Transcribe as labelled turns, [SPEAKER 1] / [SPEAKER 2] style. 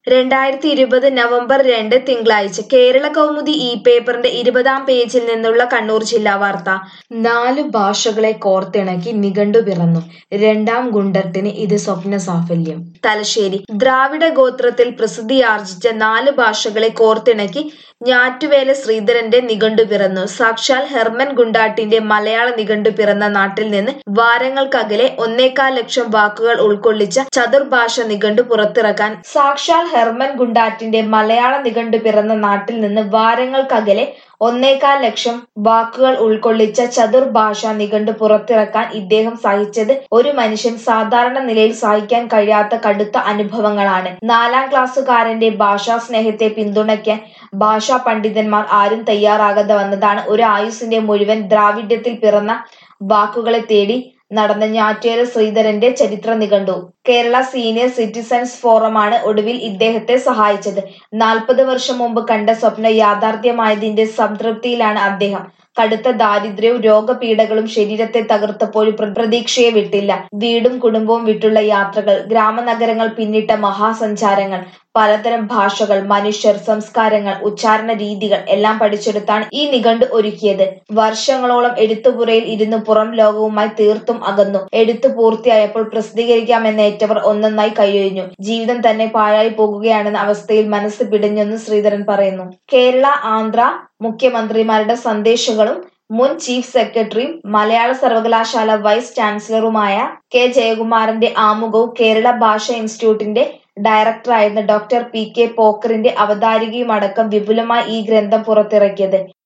[SPEAKER 1] രണ്ടായിരത്തി ഇരുപത് നവംബർ രണ്ട് തിങ്കളാഴ്ച കേരള കൗമുദി ഈ പേപ്പറിന്റെ ഇരുപതാം പേജിൽ നിന്നുള്ള കണ്ണൂർ ജില്ലാ വാർത്ത നാലു ഭാഷകളെ കോർത്തിണക്കി നിഘണ്ടു പിറന്നു രണ്ടാം ഗുണ്ടർട്ടിന് ഇത് സ്വപ്ന സാഫല്യം തലശ്ശേരി ദ്രാവിഡ ഗോത്രത്തിൽ പ്രസിദ്ധിയാർജിച്ച നാല് ഭാഷകളെ കോർത്തിണക്കി ഞാറ്റുവേല ശ്രീധരന്റെ നിഘണ്ടു പിറന്നു സാക്ഷാൽ ഹെർമൻ ഗുണ്ടാട്ടിന്റെ മലയാള നിഘണ്ടു പിറന്ന നാട്ടിൽ നിന്ന് വാരങ്ങൾക്കകലെ ഒന്നേകാൽ ലക്ഷം വാക്കുകൾ ഉൾക്കൊള്ളിച്ച ചതുർഭാഷ നിഘണ്ടു പുറത്തിറക്കാൻ സാക്ഷാൽ ഹെർമൻ ഗുണ്ടാട്ടിന്റെ മലയാള നിഘണ്ടു പിറന്ന നാട്ടിൽ നിന്ന് വാരങ്ങൾക്കകലെ ഒന്നേകാൽ ലക്ഷം വാക്കുകൾ ഉൾക്കൊള്ളിച്ച ചതുർഭാഷ നിഘണ്ടു പുറത്തിറക്കാൻ ഇദ്ദേഹം സഹിച്ചത് ഒരു മനുഷ്യൻ സാധാരണ നിലയിൽ സഹിക്കാൻ കഴിയാത്ത കടുത്ത അനുഭവങ്ങളാണ് നാലാം ക്ലാസ്സുകാരന്റെ ഭാഷാ സ്നേഹത്തെ പിന്തുണയ്ക്കാൻ ഭാഷാ പണ്ഡിതന്മാർ ആരും തയ്യാറാകാതെ വന്നതാണ് ഒരു ആയുസിന്റെ മുഴുവൻ ദ്രാവിഡ്യത്തിൽ പിറന്ന വാക്കുകളെ തേടി നടന്ന ഞാറ്റേര ശ്രീധരന്റെ ചരിത്ര നിഘണ്ടു കേരള സീനിയർ സിറ്റിസൺസ് ഫോറമാണ് ഒടുവിൽ ഇദ്ദേഹത്തെ സഹായിച്ചത് നാൽപ്പത് വർഷം മുമ്പ് കണ്ട സ്വപ്നം യാഥാർത്ഥ്യമായതിന്റെ സംതൃപ്തിയിലാണ് അദ്ദേഹം കടുത്ത ദാരിദ്ര്യവും രോഗപീഠകളും ശരീരത്തെ തകർത്തപ്പോഴും പ്ര- പ്രതീക്ഷയെ വിട്ടില്ല വീടും കുടുംബവും വിട്ടുള്ള യാത്രകൾ ഗ്രാമനഗരങ്ങൾ പിന്നിട്ട മഹാസഞ്ചാരങ്ങൾ പലതരം ഭാഷകൾ മനുഷ്യർ സംസ്കാരങ്ങൾ ഉച്ചാരണ രീതികൾ എല്ലാം പഠിച്ചെടുത്താണ് ഈ നിഘണ്ടു ഒരുക്കിയത് വർഷങ്ങളോളം എഴുത്തുപുരയിൽ ഇരുന്ന് പുറം ലോകവുമായി തീർത്തും അകന്നു എഴുത്തു പൂർത്തിയായപ്പോൾ പ്രസിദ്ധീകരിക്കാമെന്നേറ്റവർ ഒന്നൊന്നായി കൈയൊഴിഞ്ഞു ജീവിതം തന്നെ പാഴായി പോകുകയാണെന്ന അവസ്ഥയിൽ മനസ്സ് പിടഞ്ഞെന്ന് ശ്രീധരൻ പറയുന്നു കേരള ആന്ധ്ര മുഖ്യമന്ത്രിമാരുടെ സന്ദേശങ്ങളും മുൻ ചീഫ് സെക്രട്ടറിയും മലയാള സർവകലാശാല വൈസ് ചാൻസലറുമായ കെ ജയകുമാറിന്റെ ആമുഖവും കേരള ഭാഷാ ഇൻസ്റ്റിറ്റ്യൂട്ടിന്റെ ഡയറക്ടറായിരുന്ന ഡോക്ടർ പി കെ പോക്കറിന്റെ അവതാരികയുമടക്കം വിപുലമായി ഈ ഗ്രന്ഥം പുറത്തിറക്കിയത്